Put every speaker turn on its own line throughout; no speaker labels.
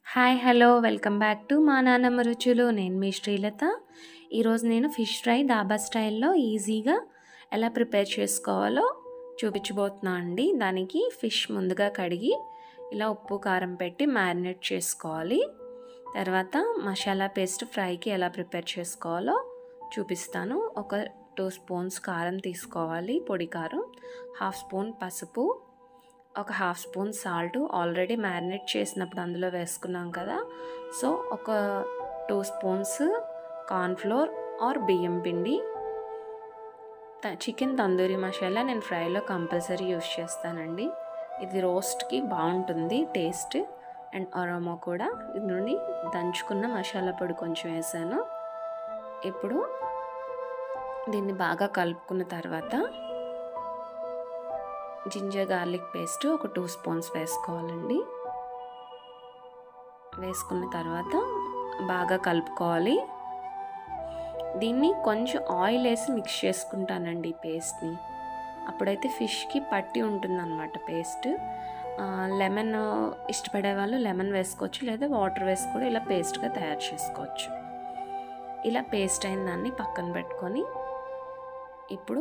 hi hello welcome back to మా నాన్నమ్మ రుచులు నేను మీ శ్రీలత ఈరోజు నేను ఫిష్ ఫ్రై డాబా స్టైల్లో ఈజీగా ఎలా ప్రిపేర్ చేసుకోవాలో చూపించబోతున్నా అండి దానికి ఫిష్ ముందుగా కడిగి ఇలా ఉప్పు కారం పెట్టి మ్యారినేట్ చేసుకోవాలి తర్వాత మసాలా పేస్ట్ ఫ్రైకి ఎలా ప్రిపేర్ చేసుకోవాలో చూపిస్తాను ఒక టూ స్పూన్స్ కారం తీసుకోవాలి పొడి కారం హాఫ్ స్పూన్ పసుపు ఒక half spoon salt already marinate చేసినప్పుడు అందులో వేసుకున్నాం కదా సో ఒక టూ స్పూన్స్ కార్న్ఫ్లోర్ ఆర్ బియ్యం పిండి చికెన్ తందూరి మసాలా నేను ఫ్రైలో కంపల్సరీ యూస్ చేస్తానండి ఇది రోస్ట్కి బాగుంటుంది టేస్ట్ అండ్ అరోమా కూడా ఇది నుండి దంచుకున్న మసాలా పొడి కొంచెం వేసాను ఇప్పుడు దీన్ని బాగా కలుపుకున్న తర్వాత జింజర్ గార్లిక్ పేస్ట్ ఒక టూ స్పూన్స్ వేసుకోవాలండి వేసుకున్న తర్వాత బాగా కలుపుకోవాలి దీన్ని కొంచెం ఆయిల్ వేసి మిక్స్ చేసుకుంటానండి ఈ పేస్ట్ని అప్పుడైతే ఫిష్కి పట్టి ఉంటుందన్నమాట పేస్ట్ లెమన్ ఇష్టపడే వాళ్ళు లెమన్ వేసుకోవచ్చు లేదా వాటర్ వేసి కూడా ఇలా పేస్ట్గా తయారు చేసుకోవచ్చు ఇలా పేస్ట్ అయిన దాన్ని పక్కన పెట్టుకొని ఇప్పుడు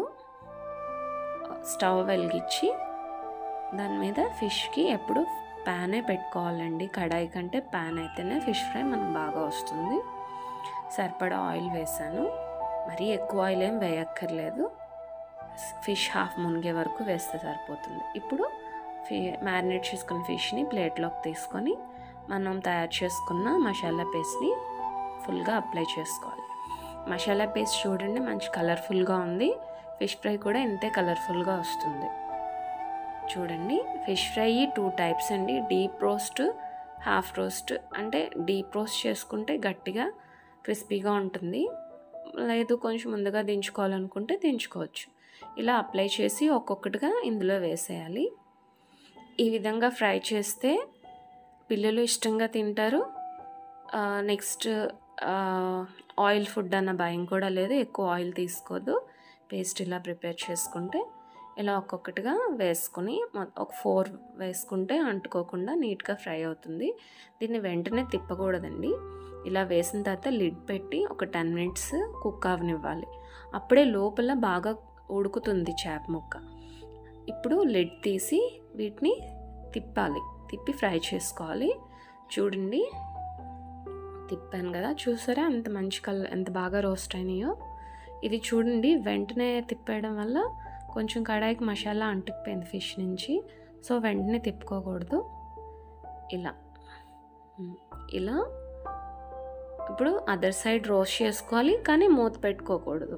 స్టవ్ వెలిగించి దాని మీద ఫిష్కి ఎప్పుడు ప్యానే పెట్టుకోవాలండి కడాయి కంటే ప్యాన్ అయితేనే ఫిష్ ఫ్రై మనకు బాగా వస్తుంది సరిపడా ఆయిల్ వేసాను మరీ ఎక్కువ ఆయిల్ ఏం వేయక్కర్లేదు ఫిష్ హాఫ్ మునిగే వరకు వేస్తే సరిపోతుంది ఇప్పుడు ఫి మ్యారినేట్ చేసుకున్న ఫిష్ని ప్లేట్లోకి తీసుకొని మనం తయారు చేసుకున్న మసాలా పేస్ట్ని ఫుల్గా అప్లై చేసుకోవాలి మసాలా పేస్ట్ చూడండి మంచి కలర్ఫుల్గా ఉంది ఫిష్ ఫ్రై కూడా ఇంతే కలర్ఫుల్గా వస్తుంది చూడండి ఫిష్ ఫ్రై టూ టైప్స్ అండి డీప్ రోస్ట్ హాఫ్ రోస్ట్ అంటే డీప్ రోస్ట్ చేసుకుంటే గట్టిగా క్రిస్పీగా ఉంటుంది లేదు కొంచెం ముందుగా దించుకోవాలనుకుంటే దించుకోవచ్చు ఇలా అప్లై చేసి ఒక్కొక్కటిగా ఇందులో వేసేయాలి ఈ విధంగా ఫ్రై చేస్తే పిల్లలు ఇష్టంగా తింటారు నెక్స్ట్ ఆయిల్ ఫుడ్ అన్న భయం కూడా లేదు ఎక్కువ ఆయిల్ తీసుకోదు పేస్ట్ ఇలా ప్రిపేర్ చేసుకుంటే ఇలా ఒక్కొక్కటిగా వేసుకుని ఒక ఫోర్ వేసుకుంటే అంటుకోకుండా నీట్గా ఫ్రై అవుతుంది దీన్ని వెంటనే తిప్పకూడదండి ఇలా వేసిన తర్వాత లిడ్ పెట్టి ఒక టెన్ మినిట్స్ కుక్ అవనివ్వాలి అప్పుడే లోపల బాగా ఉడుకుతుంది చేప ముక్క ఇప్పుడు లిడ్ తీసి వీటిని తిప్పాలి తిప్పి ఫ్రై చేసుకోవాలి చూడండి తిప్పాను కదా చూసారా ఎంత మంచి కలర్ ఎంత బాగా రోస్ట్ అయినాయో ఇది చూడండి వెంటనే తిప్పేయడం వల్ల కొంచెం కడాయికి మసాలా అంటుకుపోయింది ఫిష్ నుంచి సో వెంటనే తిప్పుకోకూడదు ఇలా ఇలా ఇప్పుడు అదర్ సైడ్ రోస్ట్ చేసుకోవాలి కానీ మూత పెట్టుకోకూడదు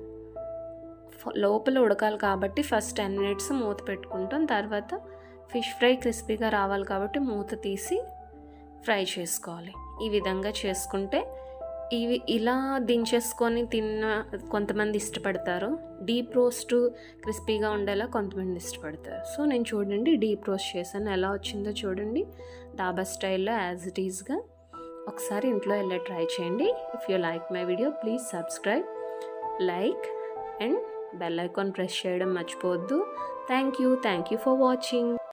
లోపల ఉడకాలి కాబట్టి ఫస్ట్ టెన్ మినిట్స్ మూత పెట్టుకుంటాం తర్వాత ఫిష్ ఫ్రై క్రిస్పీగా రావాలి కాబట్టి మూత తీసి ఫ్రై చేసుకోవాలి ఈ విధంగా చేసుకుంటే ఇవి ఇలా దించేసుకొని తిన్న కొంతమంది ఇష్టపడతారు డీప్ రోస్ట్ క్రిస్పీగా ఉండేలా కొంతమంది ఇష్టపడతారు సో నేను చూడండి డీప్ రోస్ట్ చేశాను ఎలా వచ్చిందో చూడండి డాబా స్టైల్లో యాజ్ ఇట్ ఈస్గా ఒకసారి ఇంట్లో వెళ్ళి ట్రై చేయండి if you like my video please subscribe like and bell icon press చేయడం మర్చిపోవద్దు thank you thank you for watching